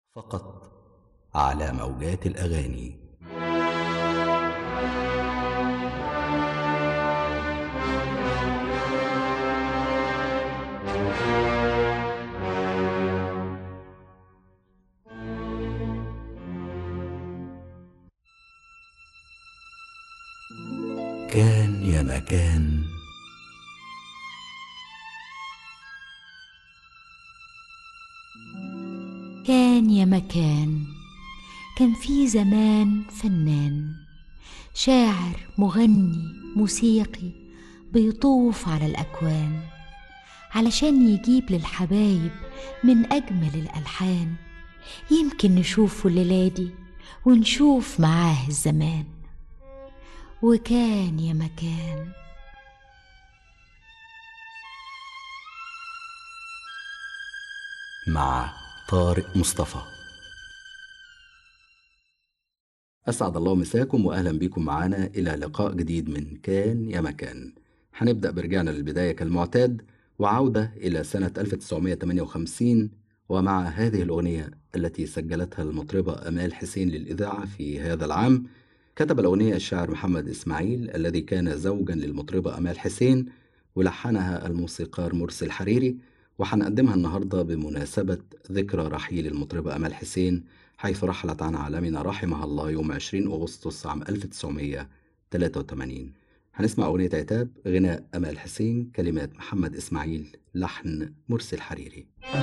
فقط على موجات الاغاني كان يا مكان كان يا مكان كان في زمان فنان شاعر مغني موسيقي بيطوف على الأكوان علشان يجيب للحبايب من أجمل الألحان يمكن نشوفه الليلة دي ونشوف معاه الزمان وكان يا مكان مع طارق مصطفى أسعد الله مساكم وأهلا بكم معنا إلى لقاء جديد من كان يا مكان هنبدأ برجعنا للبداية كالمعتاد وعودة إلى سنة 1958 ومع هذه الأغنية التي سجلتها المطربة أمال حسين للإذاعة في هذا العام كتب الأغنية الشاعر محمد إسماعيل الذي كان زوجا للمطربة أمال حسين ولحنها الموسيقار مرسي الحريري وهنقدمها النهاردة بمناسبة ذكرى رحيل المطربة أمال حسين حيث رحلت عن عالمنا رحمها الله يوم 20 أغسطس عام 1983 هنسمع أغنية عتاب غناء أمال حسين كلمات محمد إسماعيل لحن مرسي الحريري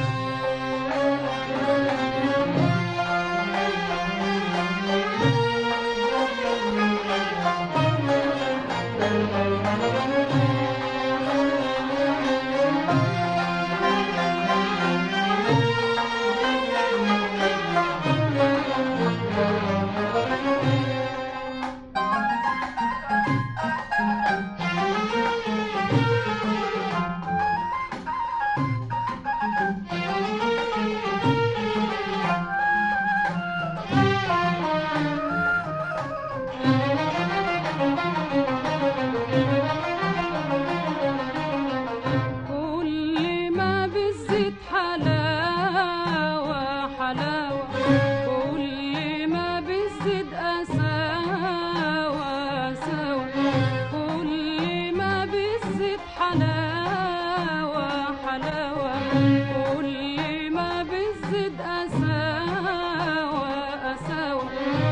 كل ما بالزيت حلاوة حلاوة كل ما بالزيت قساوة قساوة كل ما بالزيت حلاوة حلاوة كل ما بالزيت قساوة قساوة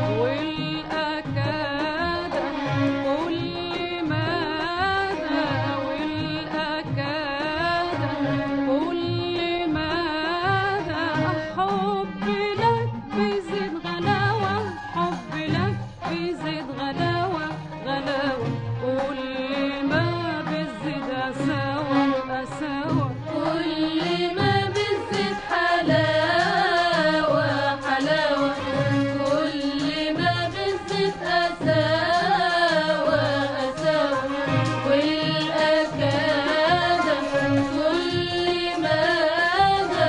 والأكادة كل مدى والأكادة كل مدى حب لك بيزيد غلاوة حب لك بيزيد غلاوة غلاوة كل ما بيزيد قساوة قساوة كل ما بيزيد حلاوة حلاوة كل ما بيزيد قساوة قساوة والأكادة كل مدى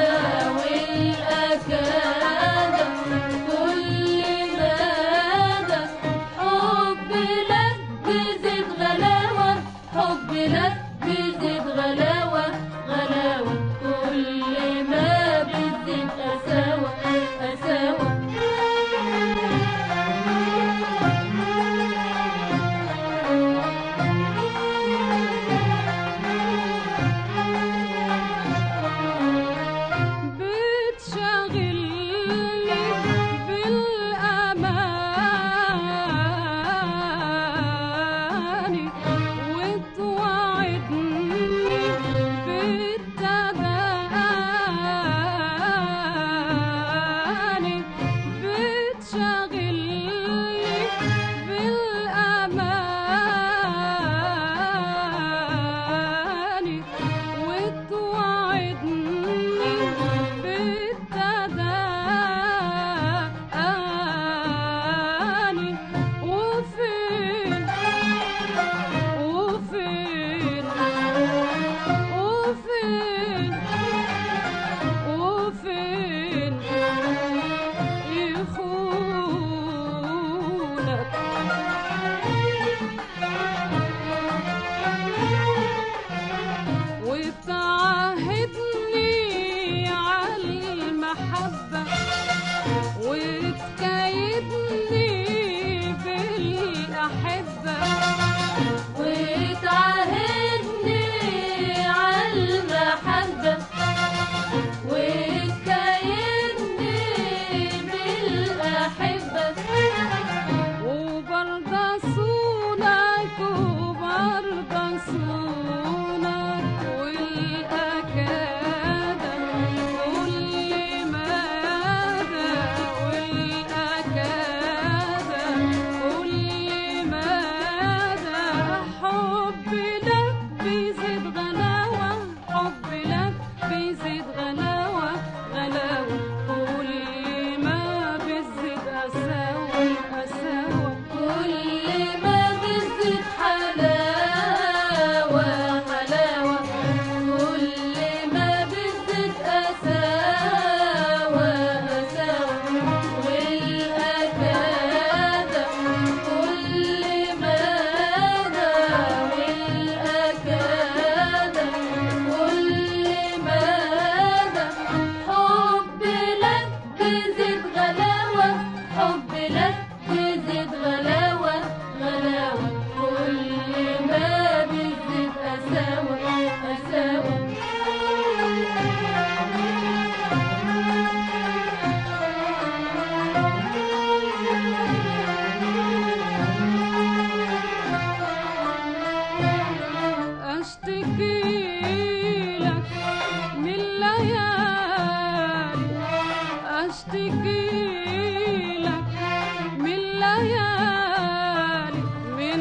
والأكادة كل مدى حب لك بيزيد غلاوة حب لك بيزيد غلاوة غلاوة كل ما بيزيد قساوة قساوة بتشغل اشتكي لك من ليالي من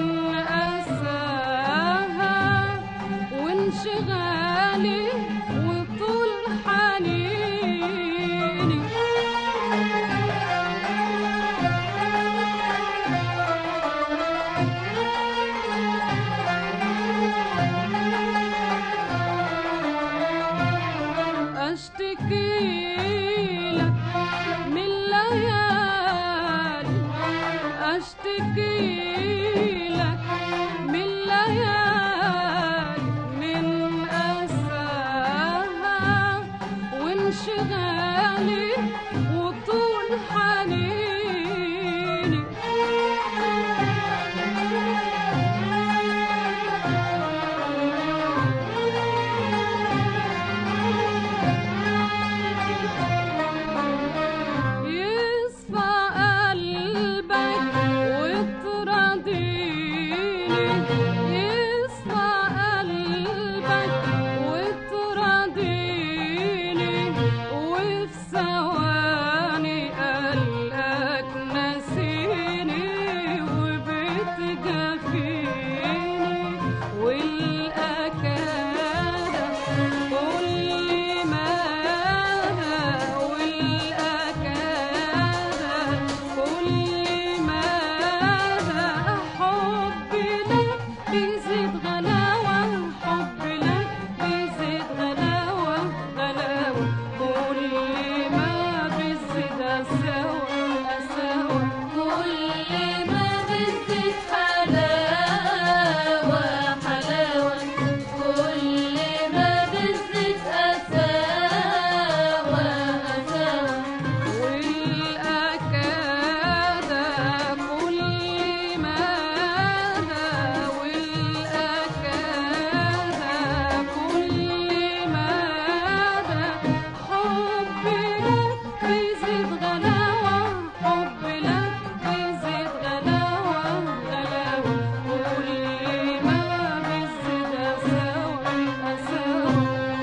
أساها وانشغالي وطول حنيني اشتكي لك من ليالي اشتكي لك من ليالي من اساها وانشغالي وطول حنيني يصفى قلبك وتراضيني يصفى قلبك وتراضيني وفي ثواني قلقك نسيني وبتجافيني والأكادة كل مدى والأكادة كل مدى حبي لك بيزيد غلاوة حبي لك بيزيد غلاوة غلاوة كل ما بيزيد أساوى أساوى كل ما بيزيد حلاوة حلاوة كل ما بيزيد أساوى أساوى والأكادة كل مدى والأكادة كل مدى حبي لك بيزيد غلاوة حبي لك بيزيد غلاوة غلاوة كل ما بيزيد أساوى أساوى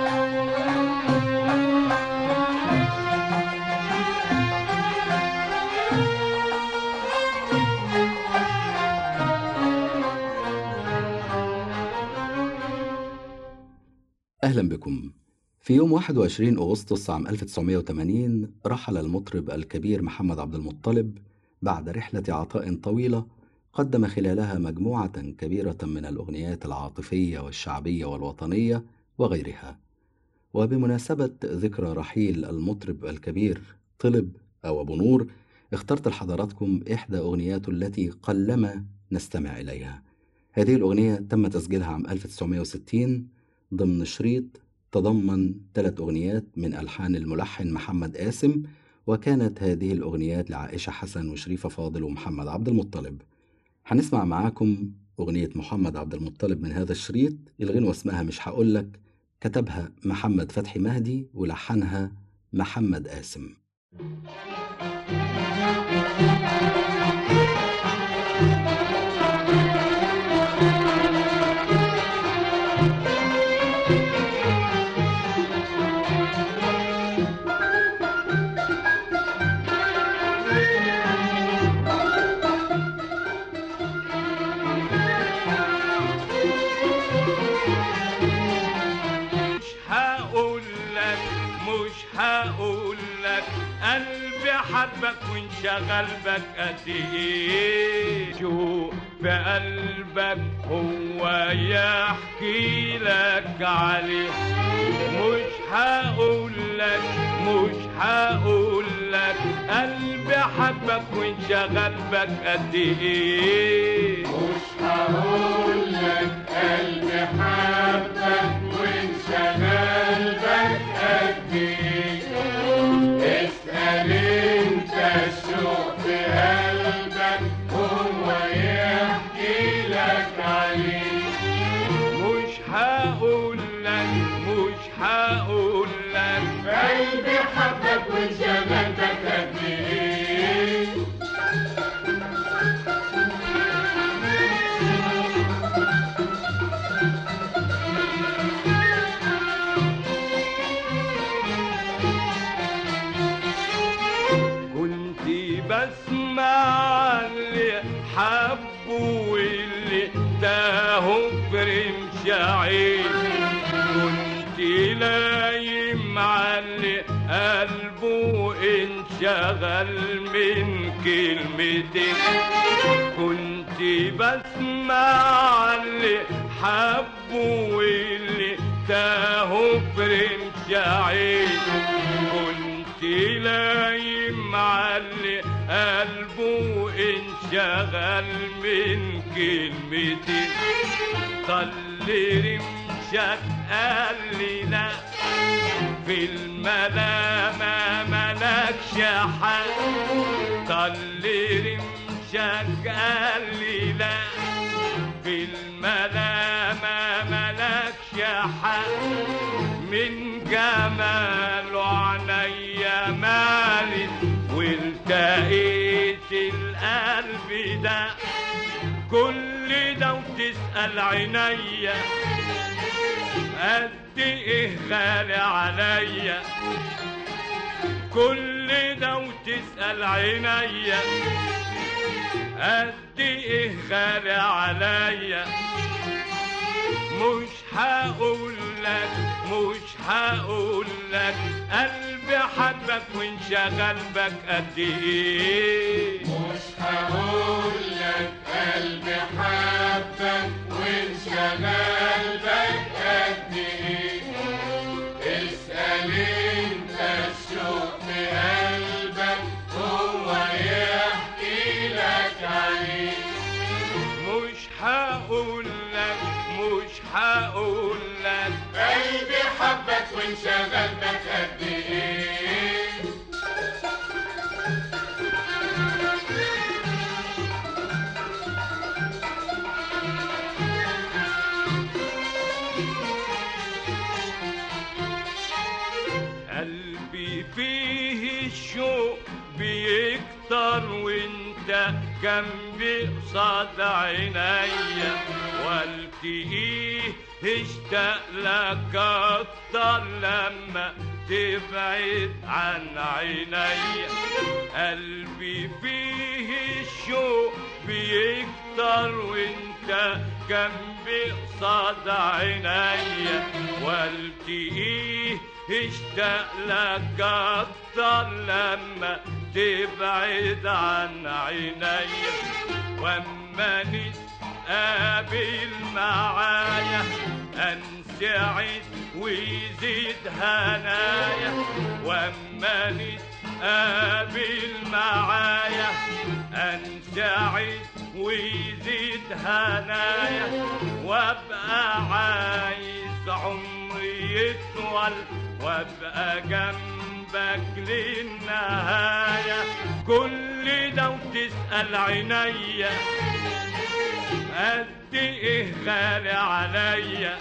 أهلا بكم في يوم 21 أغسطس عام 1980 رحل المطرب الكبير محمد عبد المطلب بعد رحلة عطاء طويلة قدم خلالها مجموعة كبيرة من الأغنيات العاطفية والشعبية والوطنية وغيرها وبمناسبة ذكرى رحيل المطرب الكبير طلب أو أبو نور اخترت لحضراتكم إحدى أغنياته التي قلما نستمع إليها هذه الأغنية تم تسجيلها عام 1960 ضمن شريط تضمن ثلاث أغنيات من ألحان الملحن محمد قاسم وكانت هذه الأغنيات لعائشة حسن وشريفة فاضل ومحمد عبد المطلب هنسمع معاكم أغنية محمد عبد المطلب من هذا الشريط الغنوة اسمها مش هقولك كتبها محمد فتحي مهدي ولحنها محمد قاسم مش هقول لك مش هقول لك قلبي حبك وانشغل بك قد ايه شوق في قلبك هو يحكي لك عليه مش هقول لك مش هقول لك قلبي حبك وانشغل بك قد ايه مش هقول لك قلبي حبك وانشغل بك قد ايه اسأل انت الشوق في قلبك هو يحكي لك عليه مش هقول لك مش هقول لك قلبي حبك وانشغل بك قد ايه بسمع اللي حبوا واللي تاهوا برمش عين كنت لايم على قلبه انشغل من كلمتين كنت بسمع اللي حبوا واللي تاهوا برمش عين كنت لايم على قلبه انشغل من كلمتين طل رمشك قال لي لا في الملامة ملكش حق طل رمشك قال لي لا في الملامة ملكش حق من جماله عينيا مالت والتقيت القلب ده كل ده وتسأل عينيا قد ايه غالي عليا كل ده وتسأل عينيا قد ايه غالي عليا مش هقول لك مش هقول لك قلبي حبك وانشغل بك قد ايه مش هقول لك قلبي حبك وانشغل بك قد ايه اسأل انت الشوق في قلبك هو يحكي لك عليه مش هقول لك مش هقول لك قلبي حبك وانشغل بك قد ايه قلبي فيه الشوق بيكتر وانت جنبي قصاد عينيا والتقيه اشتاق لك اكتر لما تبعد عن عينيا قلبي فيه الشوق بيكتر وانت جنبي قصاد عينيا والتقيه اشتاق لك اكتر لما تبعد عن عينيا واما نتقابل معايا انسعد ويزيد هنايا واما نتقابل معايا انسعد ويزيد هنايا وابقى عايز عمري يطول وابقى جنبك للنهاية كل ده وتسأل عينيا قد ايه غالي عليا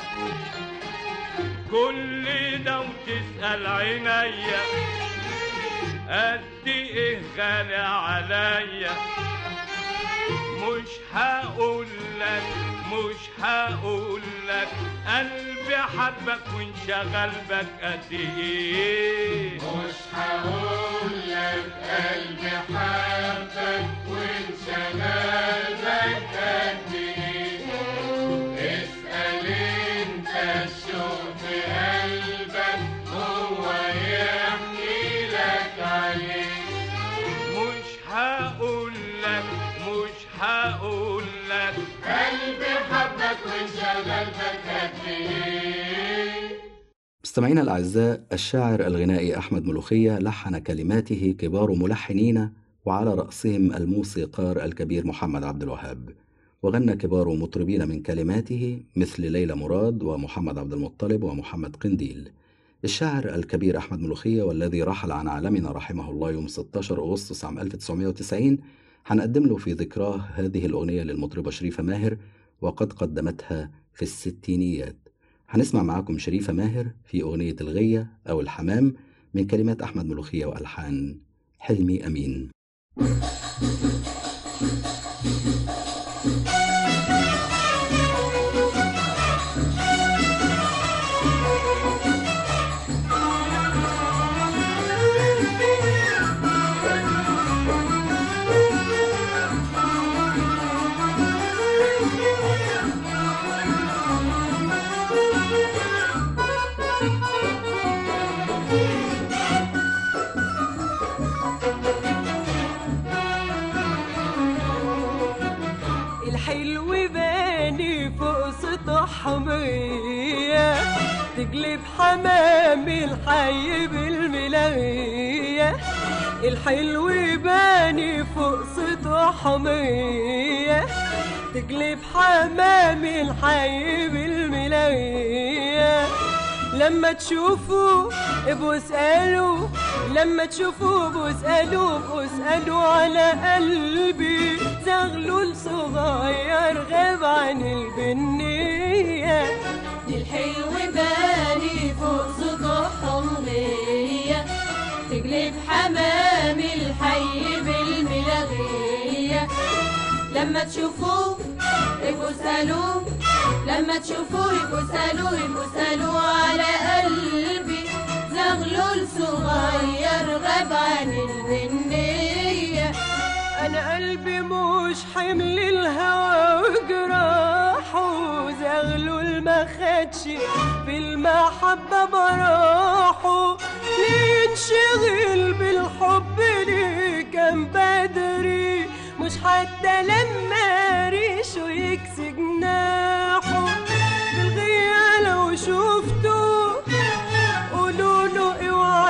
كل ده وتسأل عينيا قد ايه غالي عليا مش هقول لك مش هقول لك قلبي حبك وانشغل بك قد ايه مش هقول لك قلبي حبك وانشغل بك قد ايه اسأل انت الشوق في قلبك هو يحكي لك عليه مش هقول لك مش هقول لك قلبي حبك وانشغل بك قد ايه مستمعينا الأعزاء الشاعر الغنائي أحمد ملوخية لحن كلماته كبار ملحنين وعلى رأسهم الموسيقار الكبير محمد عبد الوهاب وغنى كبار مطربين من كلماته مثل ليلى مراد ومحمد عبد المطلب ومحمد قنديل الشاعر الكبير أحمد ملوخية والذي رحل عن عالمنا رحمه الله يوم 16 أغسطس عام 1990 هنقدم له في ذكراه هذه الأغنية للمطربة شريفة ماهر وقد قدمتها في الستينيات هنسمع معاكم شريفة ماهر في أغنية الغية أو الحمام من كلمات أحمد ملوخية وألحان حلمي أمين طحمية تقلب حمامي الحي بالملاية الحلو باني فوق سطح حمية تقلب حمامي الحي بالملاية لما تشوفوا ابو اسألوا لما تشوفوا ابو اسألوا ابو اسألوا على قلبي زغلول صغير غاب عن البنية الحلو باني فوق سطح حمية تقلب حمامي الحي بالملاغية لما تشوفوه ابقوا سالوه لما تشوفوه ابقوا سالوه ابقوا سالوه على قلبي زغلول صغير غاب عن البنية انا قلبي مش حمل الهوى وجراحه زغلول ما خدش في المحبة براحه ليه ينشغل بالحب ليه كان بدري مش حتى لما ريشه يكسي جناحه بالغية لو شفته قولوا له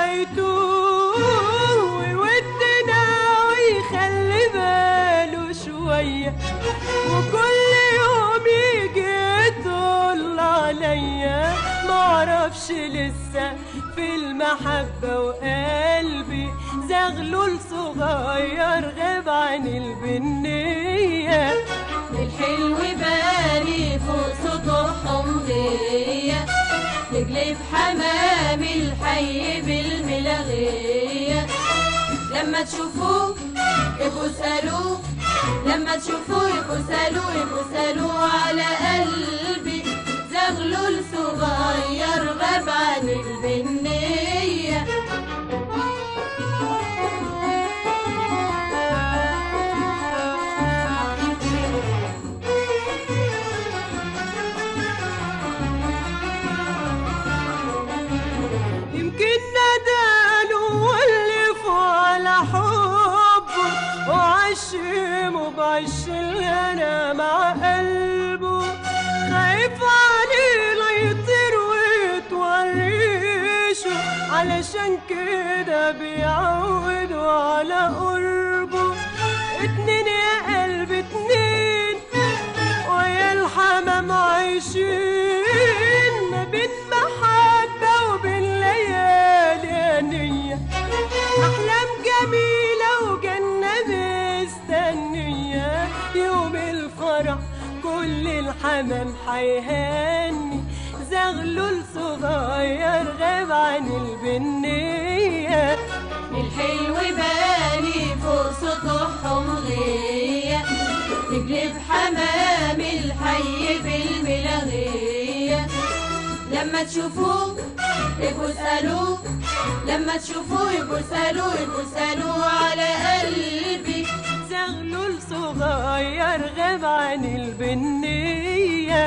اوعيتوه ويودنا ويخلي باله شوية وكل يوم يجي يطل عليا معرفش لسه في المحبة وقلبي زغلول صغير غاب عن البنية الحلو باني فوق سطح حمضية تقلب حمامي الحي بالملاغية لما تشوفوه ابقوا سالوه لما تشوفوه ابقوا سالوه ابقوا سالوه على قلبي زغلول صغير غاب عن البنية يمكن نداله ولفوا على حبه وعشمه بعش الهنا مع قلبه خايف عليه لا يطير ويتوريشه علشان كده بيعودوا على قربه اتنين يا قلبي اتنين ويا الحمام عايشين ما بين محبة وبين ليالي أنية أحلام جميلة وجنة مستنية يوم الفرح كل الحمام حيهني زغلول صغير غاب عن البنية الحلو باني فوق سطح حمضية تقلب حمامي الحي بالملاغية لما تشوفوه ابقوا سالوه لما تشوفوه ابقوا سالوه ابقوا سالوه على قلبي زغلول صغير غاب عن البنية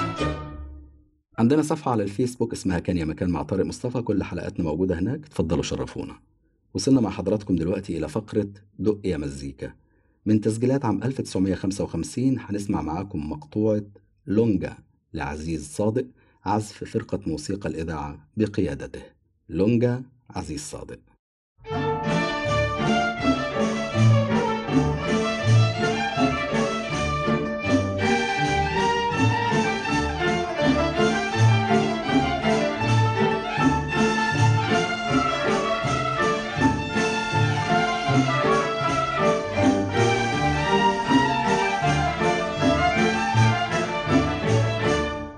عندنا صفحة على الفيسبوك اسمها كان يا مكان مع طارق مصطفى كل حلقاتنا موجودة هناك اتفضلوا شرفونا وصلنا مع حضراتكم دلوقتي إلى فقرة دق يا مزيكا من تسجيلات عام 1955 هنسمع معاكم مقطوعة لونجا لعزيز صادق عزف فرقة موسيقى الإذاعة بقيادته لونجا عزيز صادق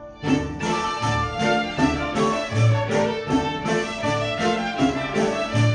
يا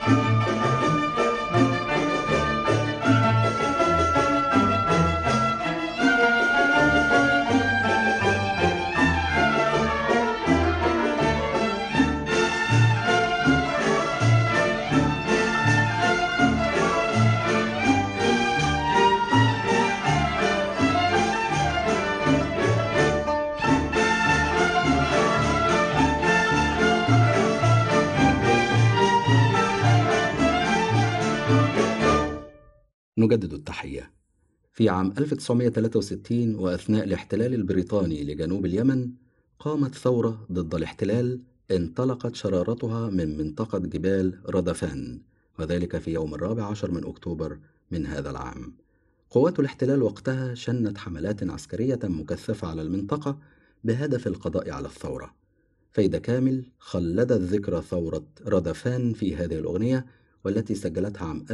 نجدد التحية في عام 1963 وأثناء الاحتلال البريطاني لجنوب اليمن قامت ثورة ضد الاحتلال انطلقت شرارتها من منطقة جبال ردفان وذلك في يوم الرابع عشر من أكتوبر من هذا العام قوات الاحتلال وقتها شنت حملات عسكرية مكثفة على المنطقة بهدف القضاء على الثورة فايدة كامل خلدت ذكرى ثورة ردفان في هذه الأغنية والتي سجلتها عام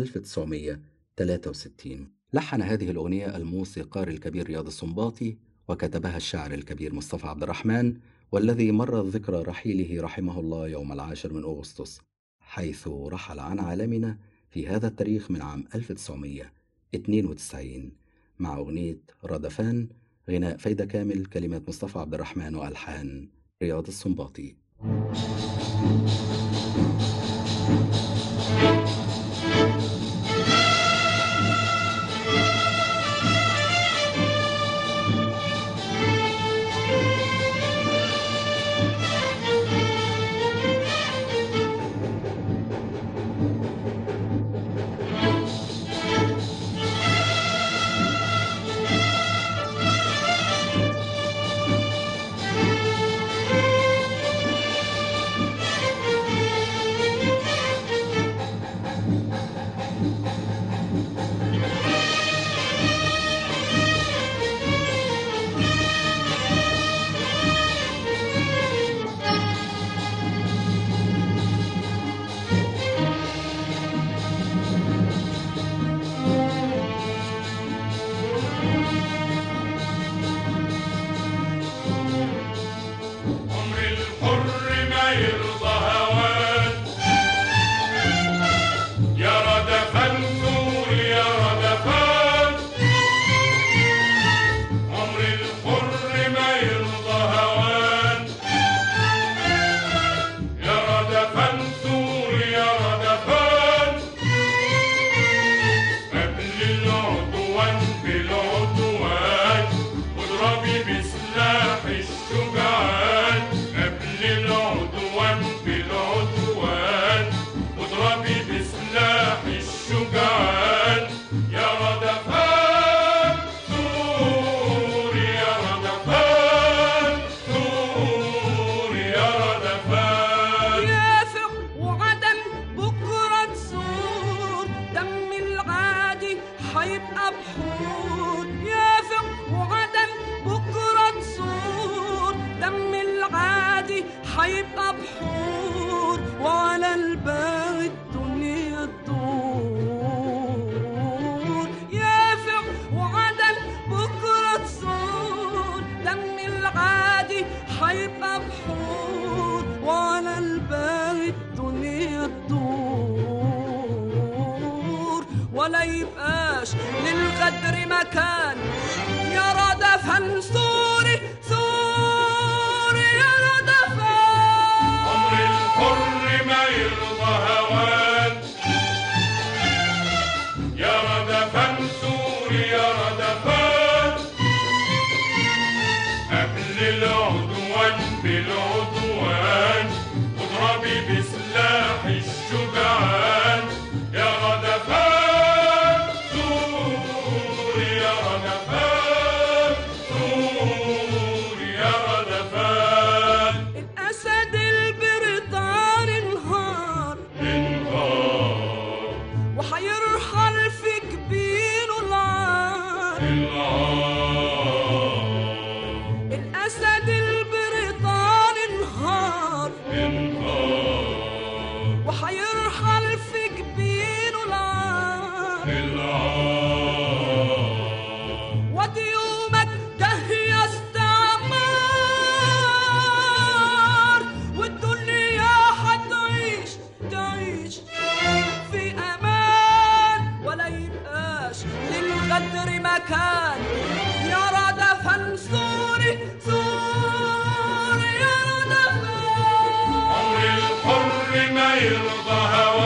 1963 لحن هذه الأغنية الموسيقار الكبير رياض السنباطي وكتبها الشاعر الكبير مصطفى عبد الرحمن والذي مرت ذكرى رحيله رحمه الله يوم العاشر من أغسطس حيث رحل عن عالمنا في هذا التاريخ من عام 1992 مع أغنية ردفان غناء فايدة كامل كلمات مصطفى عبد الرحمن وألحان رياض السنباطي عمر الحر ما يرضى هوان يا ردفان ثور يا ردفان عمر الحر ما يرضى هوان يا ردفان ثور يا ردفان قبل العدوان بالعدوان واضربي بسلاح الشجعان قبل العدوان بالعدوان واضربي بسلاح الشجعان يا ردفان ثور يا ردفان ثور يا ردفان يافق وعدم بكرة تزور دم العادي حيبقى بحور يافق وعدم بكرة تزور دم العادي حيبقى بحور وعلى الباغي الدنيا تدور يافق وعدم بكرة تزور دم العادي حيبقى بحور وعلى الباغي الدنيا تدور ولا يبقاش للغدر مكان يا ردفان سوري سوري يا ردفان عمر الحر ما يرضى هوان يا ردفان ثور يا ردفان قبل العدوان بالعدوان واضربي بسلاح الشجعان يا ردفان ثور يا ردفان ثور يا ردفان الأسد البريطاني انهار انهار وحيرحل في جبينه العار العار الأسد البريطاني انهار انهار وحيرحل في جبينه العار العار وديومك ده يا استعمار والدنيا حتعيش تعيش في امان ولا يبقاش للغدر مكان يا ردفا سوري سوري يا ردفا عمر الحر ما يرضى هواه